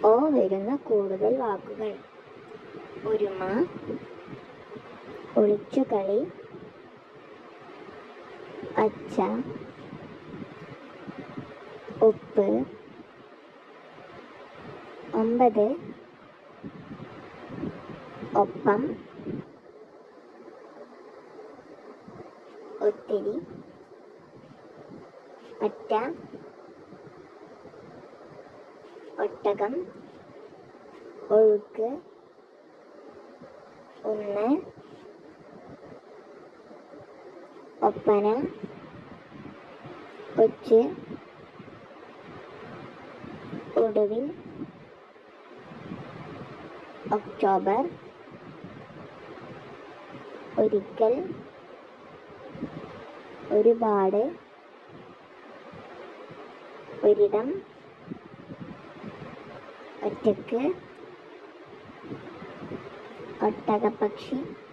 ഓ വരുന്ന കൂടുതൽ വാക്കുകൾ ഒരുമ ഒളിച്ചുകളി അച്ച ഉപ്പ് ഒമ്പത് ഒപ്പം ഒത്തിരി ഒറ്റ ഒട്ടകം ഒഴുക്ക് ഒന്ന് ഒപ്പന ഒച്ച് ഒടുവിൽ ഒക്ടോബർ ഒരിക്കൽ ഒരുപാട് ഒരിടം ഒറ്റക്ക് ഒട്ടകപ്പക്ഷി